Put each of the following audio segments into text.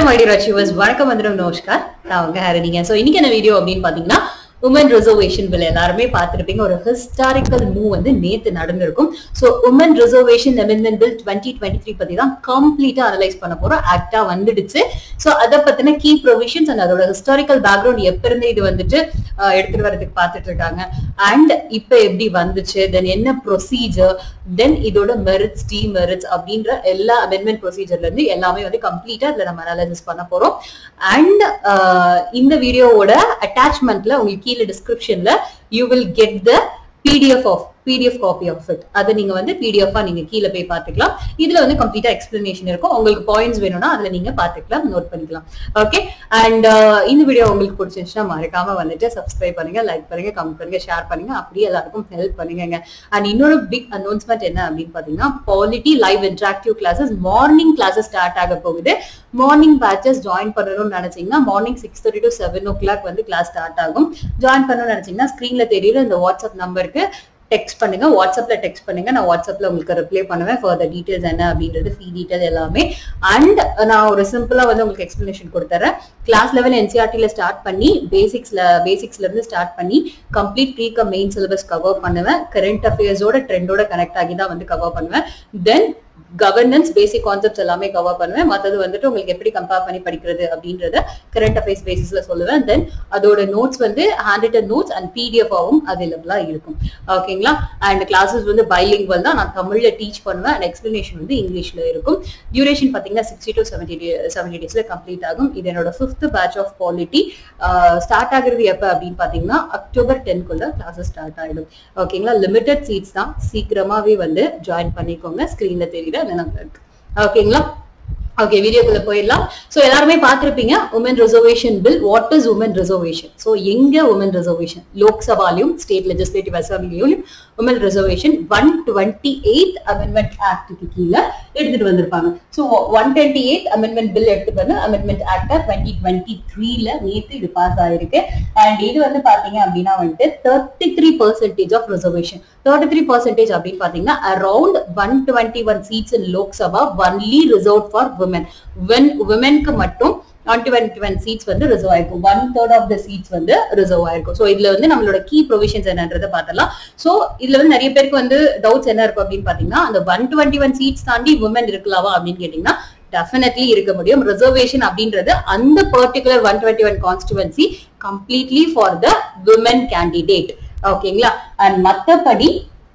hello my dear achievers வணக்கம் வந்துடும் நமஸ்கார் நான் உங்க ஹரணிங்க ஸோ இன்னைக்கு என்ன வீடியோ அப்படின்னு பாத்தீங்கன்னா உமன் ரிசர்வேஷன் பில் எல்லாருமே பார்த்திருப்பீங்க ஒரு ஹிஸ்டாரிக்கல் மூவ் வந்து நேத்து நடந்திருக்கும் so woman reservation amendment bill twenty twenty three பத்தி தான் கம்ப்ளீட்டா அனலைஸ் பண்ண போறோம் ஆக்டா வந்துடுச்சு ஸோ அதை பத்தின கீ ப்ரொவிஷன்ஸ் அண்ட் அதோட ஹிஸ்டாரிக்கல் பேக்ரவுண்ட் எப்ப இருந்து இது வந்துட்டு அஹ், எடுத்துட்டு வரதுக்கு பார்த்துட்டு இருக்காங்க அண்ட் இப்ப எப்படி வந்துச்சு தென் என்ன ப்ரொசீஜர் தென் இதோட மெரிட்ஸ் டி மெரிட்ஸ் அப்படின்ற எல்லா அமெண்ட்மெண்ட் ப்ரொசீஜர்ல இருந்து எல்லாமே வந்து கம்ப்ளீட்டா இதுல நம்ம அனாலிசிஸ் பண்ண போறோம் அண்ட் இந்த வீடியோவோட அட்டாச்மெண்ட்ல உங்களுக்கு கீழே டிஸ்கிரிப்ஷன்ல you will get the PDF of PDF copy of it அதை நீங்க வந்து பிடிஎஃபா நீங்க கீழே போய் பார்த்துக்கலாம் இதுல வந்து கம்ப்ளீட்டா எக்ஸ்பிளனேஷன் இருக்கும் உங்களுக்கு பாயிண்ட்ஸ் வேணும்னா அதுல நீங்க பார்த்துக்கலாம் நோட் பண்ணிக்கலாம் ஓகே அண்ட் இந்த வீடியோ உங்களுக்கு பிடிச்சிருந்துச்சுன்னா மறக்காம வந்துட்டு சப்ஸ்கிரைப் பண்ணுங்க லைக் பண்ணுங்க கமெண்ட் பண்ணுங்க ஷேர் பண்ணுங்க அப்படியே எல்லாருக்கும் ஹெல்ப் பண்ணுங்க அண்ட் இன்னொரு பிக் அனௌன்ஸ்மெண்ட் என்ன அப்படின்னு பாத்தீங்கன்னா polity live interactive classes morning classes start ஆக போகுது மார்னிங் பேச்சஸ் ஜாயின் பண்ணணும்னு நினைச்சீங்கன்னா morning six thirty to seven o'clock வந்து கிளாஸ் ஸ்டார்ட் ஆகும் ஜாயின் பண்ணணும்னு நினைச்சீங்கன்னா ஸ்கிரீன்ல தெரியுற இந்த வாட்ஸ்அப் நம்பருக்கு டெக்ஸ்ட் பண்ணுங்க வாட்ஸ்அப்ல டெக்ஸ்ட் பண்ணுங்க நான் வாட்ஸ்அப்ல உங்களுக்கு ரிப்ளை பண்ணுவேன் ஃபர்தர் டீடைல்ஸ் என்ன அப்படின்றது ஃபீ டீடைல் எல்லாமே அண்ட் நான் ஒரு சிம்பிளா வந்து உங்களுக்கு எக்ஸ்பிளனேஷன் கொடுத்துறேன் கிளாஸ் லெவல் என்சிஆர்டில ஸ்டார்ட் பண்ணி பேசிக்ஸ்ல பேசிக்ஸ்ல இருந்து ஸ்டார்ட் பண்ணி complete pre main syllabus cover பண்ணுவேன் கரண்ட் அஃபேர்ஸோட ட்ரெண்டோட கனெக்ட் ஆகி தான் வந்து கவர் பண்ணுவேன் தென் கவர்னன்ஸ் பேசிக் கான்செப்ட்ஸ் எல்லாமே கவர் பண்ணுவேன் மற்றது வந்துட்டு உங்களுக்கு எப்படி கம்பேர் பண்ணி படிக்கிறது அப்படின்றத கரண்ட் அஃபேர்ஸ் பேசிஸ்ல சொல்லுவேன் தென் அதோட நோட்ஸ் வந்து hand written notes and PDF ஆகும் அவைலபிளா இருக்கும் ஓகேங்களா அண்ட் கிளாஸஸ் வந்து பைலிங்குவல் தான் நான் தமிழ்ல டீச் பண்ணுவேன் அண்ட் எக்ஸ்பிளனேஷன் வந்து இங்கிலீஷ்ல இருக்கும் டியூரேஷன் பாத்தீங்கன்னா சிக்ஸ்டி டு செவன்டி செவன்டி டேஸ்ல கம்ப்ளீட் ஆகும் இது என்னோட fifth batch of quality start ஆகுறது எப்ப அப்படின்னு பாத்தீங்கன்னா அக்டோபர் டென்க்குள்ள கிளாஸஸ் ஸ்டார்ட் ஆயிடும் ஓகேங்களா லிமிடெட் சீட்ஸ் தான் சீக்கிரமாவே வந்து ஜாயின் பண்ணிக்கோங்க ஸ்கிரீன்ல தெரியுற அந்த நம்பர் இருக்கு ஓகேங்களா ஓகே வீடியோக்குள்ள போயிடலாம் சோ எல்லாருமே பார்த்திருப்பீங்க woman reservation bill what is woman reservation so எங்க உமன் ரிசர்வேஷன் லோக்சபாலையும் ஸ்டேட் லெஜிஸ்லேட்டிவ் அசம்பிளியும் woman reservation one twenty eight amendment ஆக்டுக்கு கீழே எடுத்துட்டு வந்திருப்பாங்க so one twenty eight amendment bill எடுத்துட்டு வந்து அமெண்ட்மெண்ட் ஆக்டா டுவெண்ட்டி டுவெண்ட்டி த்ரீல நேற்று இது பாஸ் ஆயிருக்கு அண்ட் இது வந்து பாத்தீங்க அப்படின்னா வந்துட்டு thirty three percentage of reservation thirty three percentage அப்படின்னு பாத்தீங்கன்னா around one twenty one seats in Lok Sabha only reserve for woman when உமனுக்கு மட்டும் டுவெண்ட்டி ஒன் சீட்ஸ் வந்து ரிசர்வ் ஆயிருக்கும் one third of the seats வந்து ரிசர்வ் ஆயிருக்கும் ஸோ இதுல வந்து நம்மளோட கீ ப்ரொவிஷன்ஸ் என்னன்றதை பார்த்தலாம் ஸோ இதுல வந்து நிறைய பேருக்கு வந்து டவுட்ஸ் என்ன இருக்கும் அப்படின்னு பாத்தீங்கன்னா அந்த ஒன் டுவெண்ட்டி ஒன் சீட்ஸ் தாண்டி உமன் இருக்கலாமா அப்படின்னு கேட்டீங்கன்னா டெஃபினெட்லி இருக்க முடியும் ரிசர்வேஷன் அப்படின்றது அந்த particular one twenty one constituency completely for the women candidate ஓகேங்களா அண்ட் மத்தபடி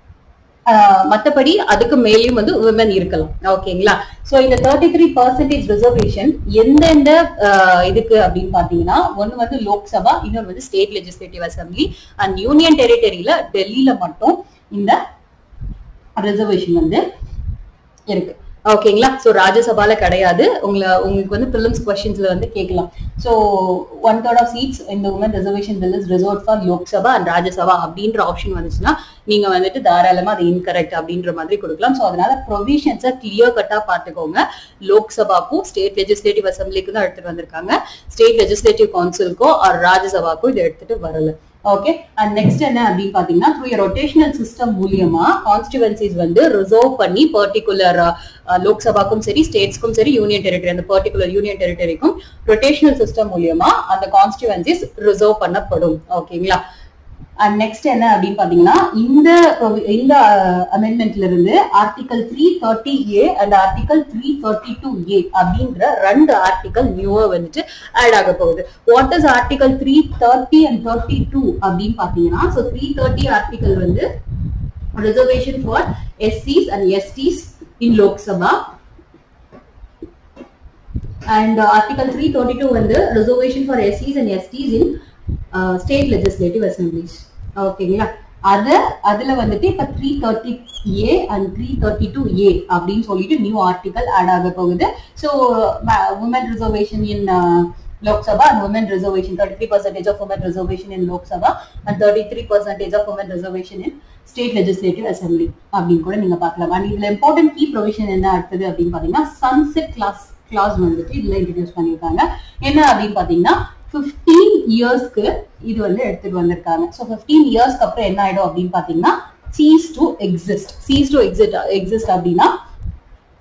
ஆஹ் மத்தபடி அதுக்கு மேலேயும் வந்து உமன் இருக்கலாம் ஓகேங்களா சோ இந்த தேர்ட்டி த்ரீ பர்சன்டேஜ் ரிசர்வேஷன் எந்தெந்த ஆஹ் இதுக்கு அப்படின்னு பாத்தீங்கன்னா ஒன்னு வந்து லோக்சபா இன்னொரு வந்து state legislative assembly and union டெரிட்டரியில டெல்லியில மட்டும் இந்த ரிசர்வேஷன் வந்து இருக்கு ஓகேங்களா சோ ராஜ்யசபால கிடையாது உங்களை உங்களுக்கு வந்து பிலிம்ஸ் கொஸ்டின்ஸ்ல வந்து கேட்கலாம் so one third of seats இந்த woman reservation bill is reserve for Lok Sabha and Rajya Sabha அப்படின்ற ஆப்ஷன் வந்துச்சுன்னா நீங்க வந்துட்டு தாராளமா அது இன்கரெக்ட் அப்படின்ற மாதிரி கொடுக்கலாம் சோ அதனால ப்ரொவிஷன்ஸை கிளியர் கட்டா பாத்துக்கோங்க லோக்சபாக்கும் ஸ்டேட் லெஜிஸ்லேட்டிவ் அசம்பிளிக்கு தான் எடுத்துட்டு வந்திருக்காங்க ஸ்டேட் லெஜிஸ்லேட்டிவ் கவுன்சிலுக்கோ ஆர் ராஜ்யசபாக்கும் இது எடுத்துட்டு வரல ஓகே அண்ட் நெக்ஸ்ட் என்ன அப்படின்னு பாத்தீங்கன்னா த்ரூ ரொட்டேஷனல் சிஸ்டம் மூலியமா கான்ஸ்டிவன்சிஸ் வந்து ரிசர்வ் பண்ணி பர்டிகுலர் லோக்சபாக்கும் சரி ஸ்டேட்ஸ்க்கும் சரி யூனியன் டெரிட்டரி அந்த பர்டிகுலர் யூனியன் டெரிட்டரிக்கும் ரொட்டேஷனல் சிஸ்டம் மூலியமா அந்த கான்ஸ்டிவன்சிஸ் ரிசர்வ் பண்ணப்படும் ஓகேங்களா அண்ட் நெக்ஸ்ட் என்ன அப்படின்னு பாத்தீங்கன்னா இந்த provi- இந்த அமெண்ட்மெண்ட்ல இருந்து article three thirty A and article three thirty two A அப்படின்ற ரெண்டு ஆர்டிகல் நியூவா வந்துட்டு ஆட் ஆக போகுது what is article three thirty and thirty two அப்படின்னு பாத்தீங்கன்னா ஸோ த்ரீ தேர்ட்டி ஆர்டிகல் வந்து ரிசர்வேஷன் ஃபார் எஸ்சிஸ் and STs in Lok Sabha and uh, article 332 வந்து reservation for SCs and STs in uh, state legislative assemblies ஓகேங்களா அத அதுல வந்துட்டு இப்ப three thirty A and three thirty two A அப்படின்னு சொல்லிட்டு நியூ ஆர்டிகல் ஆட் ஆக போகுது so woman reservation in Lok Sabha and woman reservation thirty three percentage of woman reservation in Lok Sabha and thirty three percentage of woman reservation in state legislative assembly அப்படின்னு கூட நீங்க பார்க்கலாம் and இதுல important key provision என்ன அடுத்தது அப்படின்னு பாத்தீங்கன்னா சன்செட் கிளாஸ் கிளாஸ் வந்துட்டு இதுல இன்ட்ரடியூஸ் பண்ணியிருக்காங்க என்ன அப்படின்னு பாத்தீங்கன்னா 15 இயர்ஸ்க்கு இது வந்து எடுத்துட்டு வந்திருக்காங்க ஸோ 15 இயர்ஸ்க்கு அப்புறம் என்ன ஆயிடும் அப்படின்னு பாத்தீங்கன்னா cease to exist cease to exit exist அப்படின்னா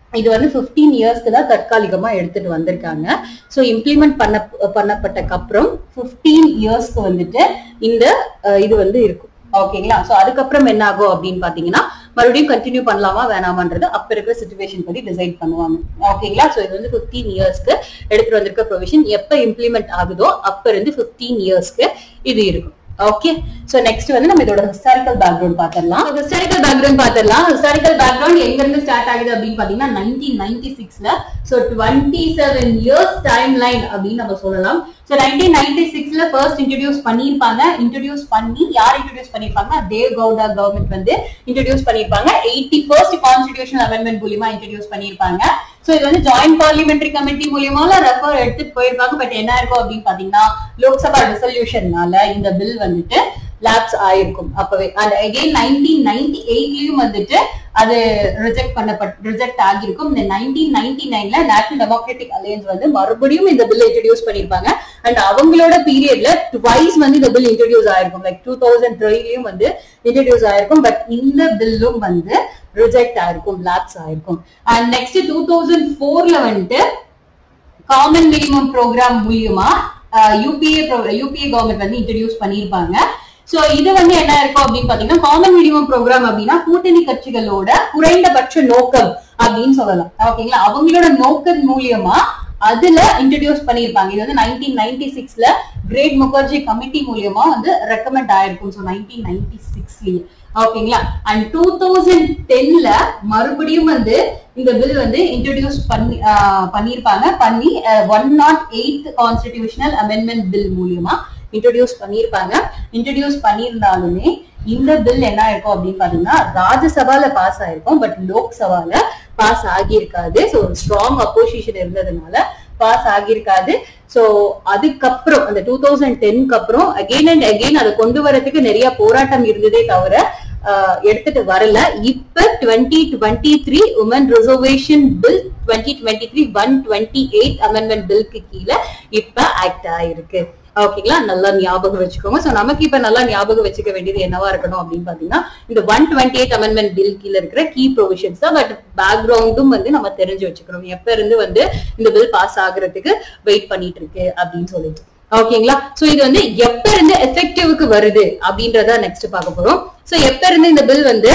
இது வந்து 15 இயர்ஸ்க்கு தான் தற்காலிகமா எடுத்துட்டு வந்திருக்காங்க ஸோ இம்ப்ளிமெண்ட் பண்ண பண்ணப்பட்டக்கு அப்புறம் 15 இயர்ஸ்க்கு வந்துட்டு இந்த அஹ், இது வந்து இருக்கும் ஓகேங்களா சோ அதுக்கப்புறம் என்ன ஆகும் அப்படின்னு பாத்தீங்கன்னா மறுபடியும் கண்டினியூ பண்ணலாமா வேணாமான்றது அப்ப இருக்கிற சுச்சுவேஷன் படி டிசைட் பண்ணுவாங்க ஓகேங்களா சோ இது வந்து 15 இயர்ஸ்க்கு எடுத்துட்டு வந்திருக்க ப்ரொவிஷன் எப்ப இம்ப்ளிமெண்ட் ஆகுதோ அப்ப இருந்து 15 இயர்ஸ்க்கு இது இருக்கும் ஓகே சோ நெக்ஸ்ட் வந்து நம்ம இதோட ஹிஸ்டாரிக்கல் பேக்ரவுண்ட் பாத்திரலாம் ஹிஸ்டாரிக்கல் பேக்ரவுண்ட் பாத்திரலாம் ஹிஸ்டாரிக்கல் பேக்ரவுண்ட் எங்க இருந்து ஸ்டார்ட் ஆகுது அப்படின்னு பாத்தீங்கன்னா நைன்டீன் நைன்டி சிக்ஸ்ல so twenty seven years time line அப்படின்னு நம்ம சொல்லலாம் சோ நைன்டீன் நைன்டி சிக்ஸ்ல ஃபர்ஸ்ட் இன்ட்ரடியூஸ் பண்ணிருப்பாங்க இன்ட்ரடியூஸ் பண்ணி யார் இன்ட்ரடியூஸ் பண்ணிருப்பாங்க தேவ் கவுடா கவர்மெண்ட் வந்து இன்ட்ரடியூஸ் பண்ணிருப்பாங்க எயிட்டி ஃபர்ஸ்ட் கான்ஸ்டிடியூஷன் அமெண்ட்மெண்ட் மூலியமா இன்ட்ரடியூஸ் பண்ணிருப்பாங்க சோ இது வந்து ஜாயிண்ட் பார்லிமெண்டரி கமிட்டி மூலியமா ரெஃபர் எடுத்துட்டு போயிருப்பாங்க பட் என்ன இருக்கும் அப்படின்னு பாத்தீங்கன்னா லோக்சபா ரெசல்யூஷன்னால இந்த பில் வந்துட்டு லேப்ஸ் ஆயிருக்கும் அப்பவே அண்ட் அகைன் நைன்டீன் நைன்டி எயிட்லயும் வந்துட்டு அது ரிஜெக்ட் பண்ணப்பட் ரிஜெக்ட் ஆகியிருக்கும் இந்த நைன்டீன் நைன்டி நைன்ல நேஷனல் டெமோக்ராட்டிக் அலையன்ஸ் வந்து மறுபடியும் இந்த பில் இன்ட்ரடியூஸ் பண்ணிருப்பாங்க அண்ட் அவங்களோட பீரியட்ல ட்வைஸ் வந்து இந்த பில் இன்ட்ரடியூஸ் ஆயிருக்கும் லைக் டூ தௌசண்ட் த்ரீலயும் வந்து இன்ட்ரடியூஸ் ஆயிருக்கும் பட் இந்த பில்லும் வந்து ரிஜெக்ட் ஆயிருக்கும் லேப்ஸ் ஆயிருக்கும் அண்ட் நெக்ஸ்ட் டூ தௌசண்ட் ஃபோர்ல வந்துட்டு காமன் மினிமம் ப்ரோக்ராம் மூலியமா யூபிஏ யூபிஏ கவர்மெண்ட் வந்து இன்ட்ரடியூஸ் பண்ணியிருப்பாங்க சோ இது வந்து என்ன இருக்கும் அப்படின்னு பாத்தீங்கன்னா காமன் மினிமம் ப்ரோக்ராம் அப்படின்னா கூட்டணி கட்சிகளோட குறைந்தபட்ச நோக்கம் அப்படின்னு சொல்லலாம் ஓகேங்களா அவங்களோட நோக்கம் மூலியமா அதுல இன்ட்ரடியூஸ் பண்ணிருப்பாங்க இது வந்து நைன்டீன் நைன்டி சிக்ஸ்ல கிரேட் முகர்ஜி கமிட்டி மூலியமா வந்து ரெக்கமெண்ட் ஆயிருக்கும் ஸோ நைன்டீன் நைன்டி சிக்ஸ்லயே ஓகேங்களா அண்ட் டூ தௌசண்ட் டென்ல மறுபடியும் வந்து இந்த பில் வந்து இன்ட்ரடியூஸ் பண்ணி ஆஹ் பண்ணிருப்பாங்க பண்ணி one nought eighth constitutional amendment bill மூலியமா இன்ட்ரடியூஸ் பண்ணிருப்பாங்க இன்ட்ரடியூஸ் பண்ணியிருந்தாலுமே இந்த பில் என்ன ஆயிருக்கும் அப்படின்னு பாத்தீங்கன்னா ராஜ்யசபால பாஸ் ஆயிருக்கும் பட் லோக்சபால பாஸ் ஆகியிருக்காது ஸோ ஸ்ட்ராங் அப்போசிஷன் இருந்ததுனால பாஸ் ஆகியிருக்காது சோ அதுக்கப்புறம் அந்த டூ தௌசண்ட் டென்க்கு அப்புறம் அகெயின் அண்ட் அகெயின் அதை கொண்டு வரதுக்கு நிறைய போராட்டம் இருந்ததே தவிர ஆஹ், எடுத்துட்டு வரல இப்ப twenty twenty three woman reservation bill twenty twenty three one twenty eight amendment பில்க்கு கீழே இப்ப ஆக்ட் ஆயிருக்கு ஓகேங்களா நல்லா ஞாபகம் வச்சுக்கோங்க சோ நமக்கு இப்ப நல்லா ஞாபகம் வச்சுக்க வேண்டியது என்னவா இருக்கணும் அப்படின்னு பாத்தீங்கன்னா இந்த one twenty eight amendment bill கீழ இருக்கிற கீ ப்ரொவிஷன்ஸ் தான் பட் பேக்ரவுண்டும் வந்து நம்ம தெரிஞ்சு வச்சுக்கணும் எப்ப இருந்து வந்து இந்த பில் பாஸ் ஆகுறதுக்கு வெயிட் பண்ணிட்டு இருக்கு அப்படின்னு சொல்லிட்டு ஓகேங்களா சோ இது வந்து எப்ப இருந்து எஃபெக்டிவ்க்கு வருது அப்படின்றத நெக்ஸ்ட் பார்க்க போறோம் சோ எப்ப இருந்து இந்த பில் வந்து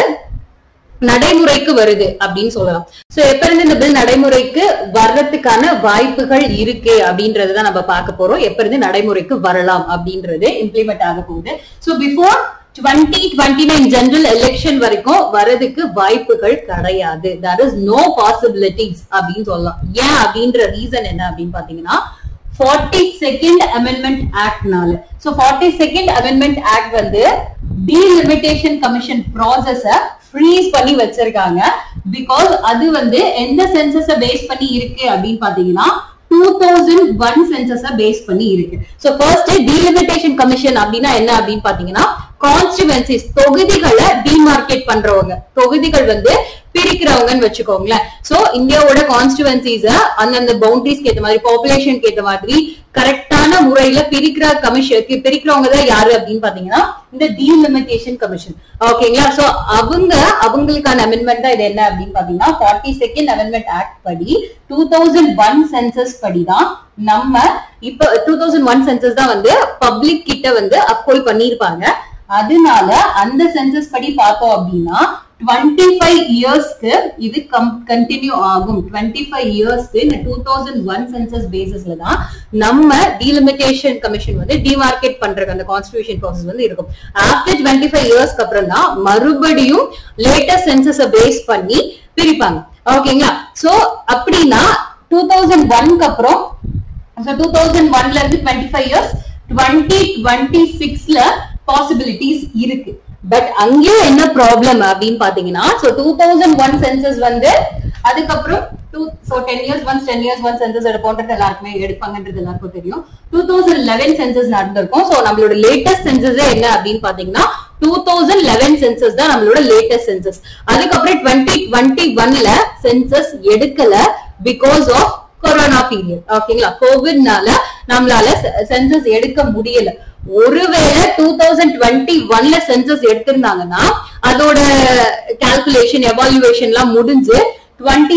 நடைமுறைக்கு வருது அப்படின்னு சொல்லலாம் சோ எப்ப இருந்து இந்த பில் நடைமுறைக்கு வர்றதுக்கான வாய்ப்புகள் இருக்கு அப்படின்றத நம்ம பார்க்க போறோம் எப்ப இருந்து நடைமுறைக்கு வரலாம் அப்படின்றது இம்ப்ளிமெண்ட் ஆக போகுது so before twenty twenty nine general election வரைக்கும் வரதுக்கு வாய்ப்புகள் கிடையாது தட் இஸ் நோ பாசிபிலிட்டிஸ் அப்படின்னு சொல்லலாம் ஏன் அப்படின்ற ரீசன் என்ன அப்படின்னு பாத்தீங்கன்னா ஃபார்ட்டி செகண்ட் அமெண்ட்மெண்ட் ஆக்ட்னால so forty second amendment act வந்து டீலிமிட்டேஷன் கமிஷன் ப்ராசஸ ஃப்ரீஸ் பண்ணி வச்சிருக்காங்க பிகாஸ் அது வந்து எந்த சென்சஸ பேஸ் பண்ணி இருக்கு அப்படின்னு பாத்தீங்கன்னா டூ தௌசண்ட் ஒன் சென்சஸ பேஸ் பண்ணி இருக்கு சோ ஃபர்ஸ்ட் டீலிமிட்டேஷன் கமிஷன் அப்படின்னா என்ன அப்படின்னு பாத்தீங்கன்னா கான்ஸ்டிடுவன்சிஸ் தொகுதிகளை டிமார்க்கெட் பண்றவங்க தொகுதிகள் வந்து பிரிக்கிறவங்கன்னு வச்சுக்கோங்களேன் சோ இந்தியாவோட கான்ஸ்டிடுவன்சிஸ அந்தந்த பவுண்டரிஸ்க்கு ஏத்த மாதிரி பாப்புலேஷனுக்கு ஏத்த மாதிரி கரெக்டான முறையில பிரிக்கிற கமிஷன் பிரிக்கிறவங்க தான் யாரு அப்படின்னு பாத்தீங்கன்னா இந்த டீலிமிட்டேஷன் கமிஷன் ஓகேங்களா சோ அவங்க அவங்களுக்கான அமெண்ட்மெண்ட் தான் இது என்ன அப்படின்னு பாத்தீங்கன்னா ஃபார்ட்டி செகண்ட் அமெண்ட்மெண்ட் ஆக்ட் படி டூ தௌசண்ட் ஒன் சென்சஸ் படி தான் நம்ம இப்ப டூ தௌசண்ட் ஒன் சென்சஸ் தான் வந்து பப்ளிக் கிட்ட வந்து அப்ஹோல்ட் பண்ணிருப்பாங்க அதனால அந்த சென்சஸ் படி பார்த்தோம் அப்படின்னா டுவெண்ட்டி ஃபைவ் இயர்ஸ்க்கு இது கண்டினியூ ஆகும் டுவெண்ட்டி ஃபைவ் இயர்ஸ்க்கு இந்த டூ தௌசண்ட் ஒன் சென்சஸ் பேசிஸ்ல தான் நம்ம டீலிமிட்டேஷன் கமிஷன் வந்து டிமார்க்கெட் பண்றது அந்த கான்ஸ்டியூஷன் ப்ராசஸ் வந்து இருக்கும் ஆஃப்டர் டுவெண்ட்டி ஃபைவ் இயர்ஸ்க்கு அப்புறம் தான் மறுபடியும் லேட்டஸ்ட் சென்சஸ் பேஸ் பண்ணி பிரிப்பாங்க ஓகேங்களா சோ அப்படின்னா டூ தௌசண்ட் ஒன்க்கு அப்புறம் ஸோ டூ தௌசண்ட் ஒன்ல இருந்து twenty five years twenty twenty சிக்ஸ்ல பாசிபிலிட்டிஸ் இருக்கு பட் அங்கேயும் என்ன ப்ராப்ளம் அப்படின்னு பாத்தீங்கன்னா so two thousand one census வந்து அதுக்கப்புறம் two so ten years once ten years one census எடுப்போன்றது எல்லாருக்குமே எடுப்பாங்கன்றது எல்லாருக்கும் தெரியும் டூ தௌசண்ட் லெவன் சென்சஸ் நடந்திருக்கும் ஸோ நம்மளோட லேட்டஸ்ட் சென்சஸ் என்ன அப்படின்னு பாத்தீங்கன்னா டூ தௌசண்ட் லெவன் சென்சஸ் தான் நம்மளோட லேட்டஸ்ட் சென்சஸ் அதுக்கப்புறம் டுவெண்ட்டி டுவெண்ட்டி ஒன்ல சென்சஸ் எடுக்கல பிகாஸ் ஆஃப் கொரோனா பீரியட் ஓகேங்களா கோவிட்னால நம்மளால சென்சஸ் எடுக்க முடியல ஒருவேளை டூ தௌசண்ட் டுவெண்ட்டி ஒன்ல சென்சஸ் எடுத்திருந்தாங்கன்னா அதோட கால்குலேஷன் எவாலுவேஷன் எல்லாம் முடிஞ்சு டுவெண்ட்டி சிக்ஸ்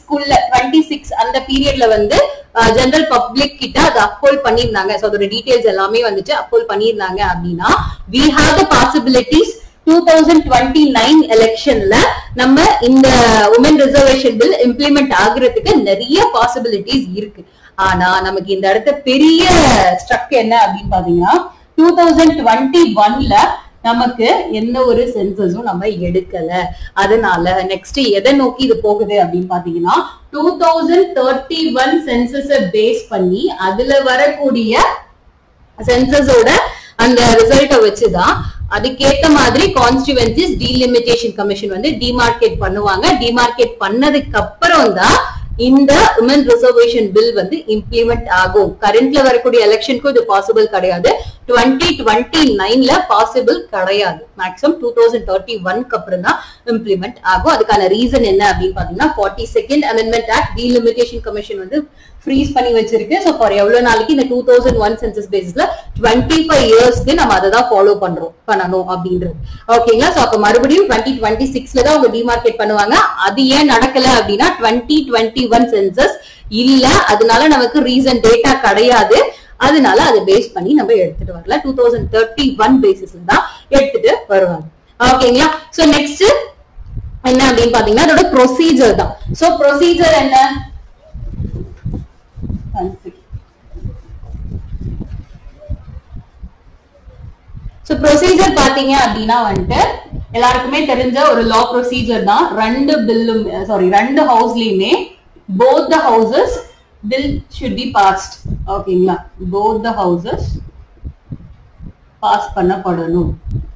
குள்ள டுவெண்ட்டி சிக்ஸ் அந்த பீரியட்ல வந்து ஜெனரல் பப்ளிக் கிட்ட அதை அப்போல் பண்ணியிருந்தாங்க ஸோ அதோட டீடைல்ஸ் எல்லாமே வந்துட்டு அப்போல் பண்ணியிருந்தாங்க அப்படின்னா we have the possibilities two thousand twenty nine எலெக்ஷன்ல நம்ம இந்த உமன் ரிசர்வேஷன் பில் இம்ப்ளிமெண்ட் ஆகுறதுக்கு நிறைய பாசிபிலிட்டிஸ் இருக்கு ஆனா நமக்கு இந்த இடத்த பெரிய ஸ்ட்ரக் என்ன அப்படின்னு பாத்தீங்கன்னா டூ தௌசண்ட் டுவெண்ட்டி ஒன்ல நமக்கு எந்த ஒரு சென்சஸும் நம்ம எடுக்கல அதனால நெக்ஸ்ட் எதை நோக்கி இது போகுது அப்படின்னு பாத்தீங்கன்னா டூ தௌசண்ட் தேர்ட்டி ஒன் சென்சஸ பேஸ் பண்ணி அதுல வரக்கூடிய சென்சஸோட அந்த ரிசல்ட்டை வச்சுதான் அதுக்கேத்த மாதிரி கான்ஸ்டியூவன்சிஸ் டீலிமிட்டேஷன் கமிஷன் வந்து டிமார்க்கேட் பண்ணுவாங்க டிமார்க்கேட் பண்ணதுக்கு அப்புறம் தான் இந்த உமன் ரிசர்வேஷன் பில் வந்து இம்ப்ளிமெண்ட் ஆகும் கரண்ட்ல வரக்கூடிய எலெக்ஷனுக்கும் இது பாசிபிள் கிடையாது டுவெண்ட்டி டுவெண்ட்டி நைன்ல பாசிபிள் கிடையாது மேக்ஸிமம் டூ தௌசண்ட் தேர்ட்டி ஒன்க்கு அப்புறம் தான் இம்ப்ளிமெண்ட் ஆகும் அதுக்கான ரீசன் என்ன அப்படின்னு பாத்தீங்கன்னா forty second amendment act delimitation commission வந்து ஃப்ரீஸ் பண்ணி வச்சிருக்கு ஸோ ஃபார் எவ்வளவு நாளைக்கு இந்த டூ தௌசண்ட் ஒன் சென்சஸ் பேசிஸ்ல டுவெண்ட்டி ஃபைவ் இயர்ஸ்க்கு நம்ம அதை தான் ஃபாலோ பண்றோம் பண்ணணும் அப்படின்றது ஓகேங்களா ஸோ அப்போ மறுபடியும் டுவெண்ட்டி டுவெண்ட்டி சிக்ஸ்ல தான் அவங்க டிமார்க்கெட் பண்ணுவாங்க அது ஏன் நடக்கல அப்படின்னா டுவெண்ட்டி டுவெண்ட்டி ஒன் சென்சஸ் இல்ல அதனால நமக்கு ரீசன் டேட்டா கிடையாது அதனால அதை பேஸ் பண்ணி நம்ம எடுத்துட்டு வரல டூ தௌசண்ட் தேர்ட்டி ஒன் பேசிஸ்ல தான் எடுத்துட்டு வருவாங்க ஓகேங்களா சோ நெக்ஸ்ட் என்ன அப்படின்னு பாத்தீங்கன்னா அதோட ப்ரொசீஜர் தான் சோ ப்ரொசீஜர் என்ன சோ ப்ரொசீஜர் பாத்தீங்க அப்படின்னா வந்துட்டு எல்லாருக்குமே தெரிஞ்ச ஒரு லா ப்ரொசீஜர் தான் ரெண்டு பில்லும் சாரி ரெண்டு ஹவுஸ்லயுமே both the houses bill should be passed ஓகேங்களா போத் த ஹவுசஸ் பாஸ் பண்ணப்படணும்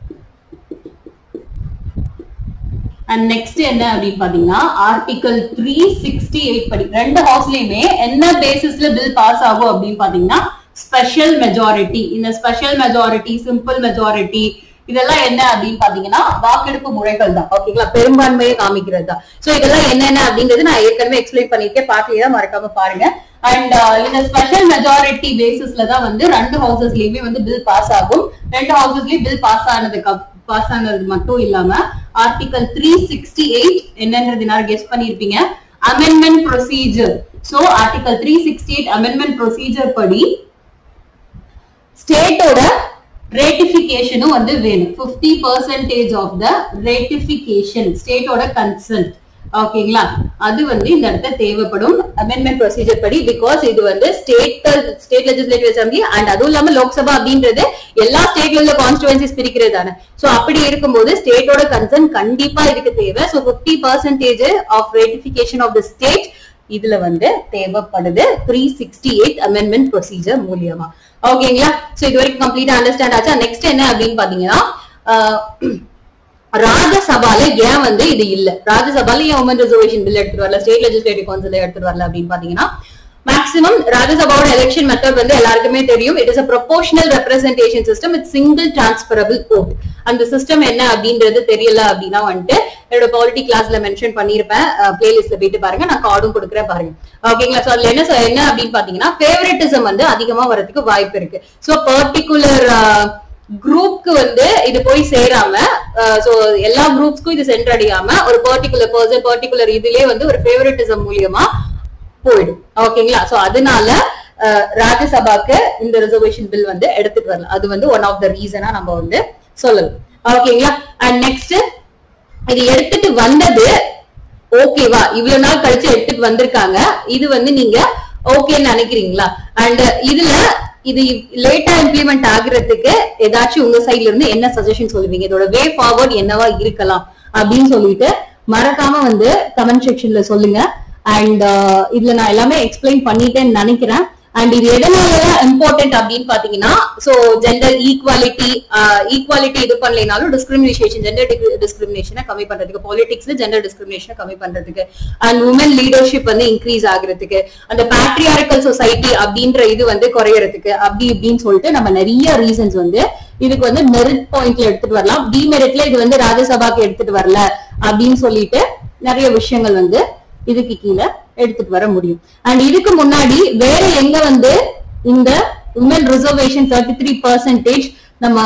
அண்ட் நெக்ஸ்ட் என்ன அப்படின்னு பாத்தீங்கன்னா ஆர்டிகல் த்ரீ சிக்ஸ்டி எயிட் படி ரெண்டு ஹவுஸ்லயுமே என்ன பேசிஸ்ல பில் பாஸ் ஆகும் அப்படின்னு பாத்தீங்கன்னா ஸ்பெஷல் மெஜாரிட்டி இந்த ஸ்பெஷல் மெஜாரிட்டி சிம்பிள் மெஜாரிட்டி இதெல்லாம் என்ன அப்படின்னு பாத்தீங்கன்னா வாக்கெடுப்பு முறைகள் தான் ஓகேங்களா பெரும்பான்மையை காமிக்கிறது தான் சோ இதெல்லாம் என்னென்ன அப்படிங்கிறது நான் ஏற்கனவே எக்ஸ்பிளைன் பண்ணிருக்கேன் பாக்கலையா மறக்காம பாருங்க அண்ட் இந்த ஸ்பெஷல் மெஜாரிட்டி பேசிஸ்ல தான் வந்து ரெண்டு ஹவுசஸ்லயுமே வந்து பில் பாஸ் ஆகும் ரெண்டு ஹவுசஸ்லயும் பில் பாஸ் ஆனதுக்கு பாஸ் ஆனது மட்டும் இல்லாம ஆர்டிகல் த்ரீ சிக்ஸ்டி எயிட் என்னன்றது நான் கெஸ் பண்ணிருப்பீங்க amendment procedure so article three sixty eight amendment procedure படி ஸ்டேட்டோட ரேட்டிபிகேஷனும் வந்து வேணும் fifty percentage of the ratification ஸ்டேட்டோட கன்சென்ட் ஓகேங்களா அது வந்து இந்த இடத்துல தேவைப்படும் அமெண்ட்மெண்ட் ப்ரொசீஜர் படி பிகாஸ் இது வந்து state state legislative assembly and அதுவும் இல்லாம லோக்சபா அப்படின்றது எல்லா ஸ்டேட்ல உள்ள கான்ஸ்டுவன்சிஸ் பிரிக்கிறது தானே சோ அப்படி இருக்கும்போது ஸ்டேட்டோட கன்சர்ன் கண்டிப்பா இதுக்கு தேவை so fifty percentage of ratification of the state இதுல வந்து தேவைப்படுது three sixty eight amendment procedure மூலியமா ஓகேங்களா சோ இது வரைக்கும் கம்ப்ளீட்டா அண்டர்ஸ்டாண்ட் ஆச்சா நெக்ஸ்ட் என்ன அப்படின்னு பாத்தீங்கன்னா ராஜ்யசபால ஏன் வந்து இது இல்ல ராஜ்யசபால ஏன் உமன் ரிசர்வேஷன் பில் எடுத்துட்டு வரல ஸ்டேட் லெஜிஸ்லேட்டிவ் கவுன்சில் எடுத்துட்டு வரல அப்படின்னு பாத்தீங்கன்னா மேக்ஸிமம் ராஜ்யசபாவோட எலெக்ஷன் மெத்தட் வந்து எல்லாருக்குமே தெரியும் it is a proportional representation system with single transferable code அந்த சிஸ்டம் என்ன அப்படின்றது தெரியல அப்படின்னா வந்துட்டு என்னோட பாலிட்டி கிளாஸ்ல மென்ஷன் பண்ணிருப்பேன் பிளேலிஸ்ட்ல போயிட்டு பாருங்க நான் கார்டும் கொடுக்குறேன் பாருங்க ஓகேங்களா சோ அதுல என்ன என்ன அப்படின்னு பாத்தீங்கன்னா ஃபேவரட்டிசம் வந்து அதிகமா வரதுக்கு வாய்ப்பு இருக்கு சோ பர்டிகுலர் குரூப்க்கு வந்து இது போய் சேராம சோ எல்லா குரூப்ஸ்க்கும் இது சென்றடையாம ஒரு பர்டிகுலர் பர்சன் பர்டிகுலர் இதுலயே வந்து ஒரு ஃபேவரட்டிசம் மூலியமா போயிடும் ஓகேங்களா சோ அதனால ராஜ்யசபாக்கு இந்த ரிசர்வேஷன் பில் வந்து எடுத்துட்டு வரலாம் அது வந்து ஒன் ஆஃப் த ரீசனா நம்ம வந்து சொல்லலாம் ஓகேங்களா அண்ட் நெக்ஸ்ட் இது எடுத்துட்டு வந்தது ஓகேவா இவ்வளவு நாள் கழிச்சு எடுத்துட்டு வந்திருக்காங்க இது வந்து நீங்க ஓகேன்னு நினைக்கிறீங்களா அண்ட் இதுல இது லேட்டா இம்ப்ளிமெண்ட் ஆகுறதுக்கு ஏதாச்சும் உங்க சைட்ல இருந்து என்ன சஜஷன் சொல்லுவீங்க இதோட வே ஃபார்வர்ட் என்னவா இருக்கலாம் அப்படின்னு சொல்லிட்டு மறக்காம வந்து கமெண்ட் செக்ஷன்ல சொல்லுங்க அண்ட் இதுல நான் எல்லாமே எக்ஸ்பிளைன் பண்ணிட்டேன்னு நினைக்கிறேன் அண்ட் இது எதனால இம்பார்ட்டன்ட் அப்படின்னு பாத்தீங்கன்னா சோ ஜெண்டர் ஈக்குவாலிட்டி ஈக்குவாலிட்டி இது பண்ணலைனாலும் டிஸ்கிரிமினேஷன் ஜெண்டர் டிஸ்கிரிமினேஷனை கம்மி பண்றதுக்கு பாலிடிக்ஸ்ல ஜெண்டர் டிஸ்கிரிமினேஷனை கம்மி பண்றதுக்கு அண்ட் உமன் லீடர்ஷிப் வந்து இன்க்ரீஸ் ஆகுறதுக்கு அந்த பேட்ரியாரிக்கல் சொசைட்டி அப்படின்ற இது வந்து குறையறதுக்கு அப்படி இப்படின்னு சொல்லிட்டு நம்ம நிறைய ரீசன்ஸ் வந்து இதுக்கு வந்து மெரிட் பாயிண்ட்ல எடுத்துட்டு வரலாம் டிமெரிட்ல இது வந்து ராஜ்யசபாக்கு எடுத்துட்டு வரல அப்படின்னு சொல்லிட்டு நிறைய விஷயங்கள் வந்து இதுக்கு கீழே எடுத்துட்டு வர முடியும் அண்ட் இதுக்கு முன்னாடி வேற எங்க வந்து இந்த woman reservation thirty three percentage நம்ம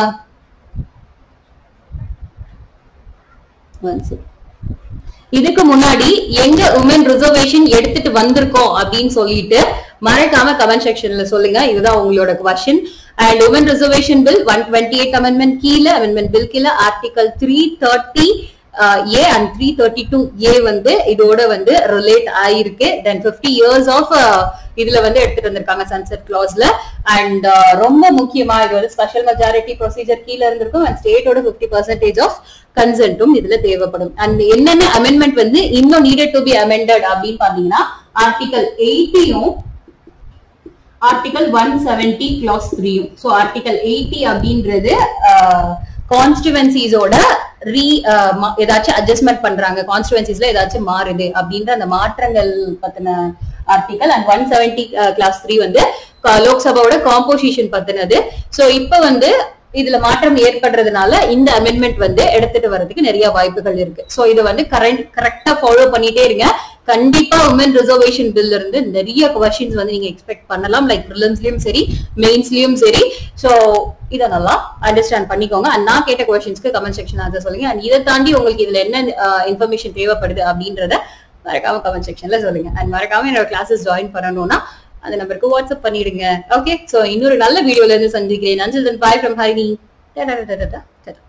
இதுக்கு முன்னாடி எங்க உமன் ரிசர்வேஷன் எடுத்துட்டு வந்திருக்கோம் அப்படின்னு சொல்லிட்டு மறக்காம கமெண்ட் செக்ஷன்ல சொல்லுங்க இதுதான் உங்களோட question and woman reservation bill one twenty eight amendment கீழே அமெண்ட்மெண்ட் பில் கீழே article three thirty A and three thirty two A வந்து இதோட வந்து ரிலேட் ஆயிருக்கு தென் பிப்டி இயர்ஸ் ஆஃப் இதுல வந்து எடுத்துட்டு வந்திருக்காங்க சன்செட் கிளாஸ்ல அண்ட் ரொம்ப முக்கியமா இது வந்து ஸ்பெஷல் மெஜாரிட்டி ப்ரொசீஜர் கீழே இருந்திருக்கும் அண்ட் ஸ்டேட்டோட பிப்டி பர்சன்டேஜ் ஆஃப் கன்சென்ட்டும் இதுல தேவைப்படும் அண்ட் என்னென்ன அமெண்ட்மெண்ட் வந்து இன்னும் நீடட் டு பி அமெண்டட் அப்படின்னு பாத்தீங்கன்னா ஆர்டிகல் எயிட்டியும் ஆர்டிகல் ஒன் செவன்டி கிளாஸ் த்ரீயும் ஸோ ஆர்டிகல் எயிட்டி அப்படின்றது கான்ஸ்டிவன்சிஸோட ரீ ஏதாச்சும் அட்ஜஸ்ட்மெண்ட் பண்றாங்க கான்ஸ்டிவன்சிஸ்ல ஏதாச்சும் மாறுது அப்படின்ற அந்த மாற்றங்கள் பத்தின article and one seventy clause three வந்து லோக்சபாவோட காம்போசிஷன் பத்தினது ஸோ இப்போ வந்து இதுல மாற்றம் ஏற்படுறதுனால இந்த அமெண்ட்மெண்ட் வந்து எடுத்துட்டு வர்றதுக்கு நிறைய வாய்ப்புகள் இருக்கு சோ இதை வந்து கரண்ட் கரெக்டா ஃபாலோ பண்ணிட்டே இருங்க கண்டிப்பா உமன் ரிசர்வேஷன் பில் இருந்து நிறைய கொஸ்டின்ஸ் வந்து நீங்க எக்ஸ்பெக்ட் பண்ணலாம் லைக் ப்ரிலிம்ஸ்லயும் சரி மெயின்ஸ்லயும் சரி சோ இதை நல்லா அண்டர்ஸ்டாண்ட் பண்ணிக்கோங்க அண்ட் நான் கேட்ட கொஸ்டின்ஸ்க்கு கமெண்ட் செக்ஷன் ஆன்சர் சொல்லுங்க அண்ட் இதை தாண்டி உங்களுக்கு இதுல என்ன இன்ஃபர்மேஷன் தேவைப்படுது அப்படின்றத மறக்காம கமெண்ட் செக்ஷன்ல சொல்லுங்க அண்ட் மறக்காம என்னோட கிளாஸஸ் ஜாயின் பண்ணணும்னா அந்த நம்பருக்கு வாட்ஸ்அப் பண்ணிடுங்க ஓகே சோ இன்னொரு நல்ல வீடியோல இருந்து சந்திக்கிறேன் அஞ்சல் தன் பாய் ஃப்ரம் ஹரிணி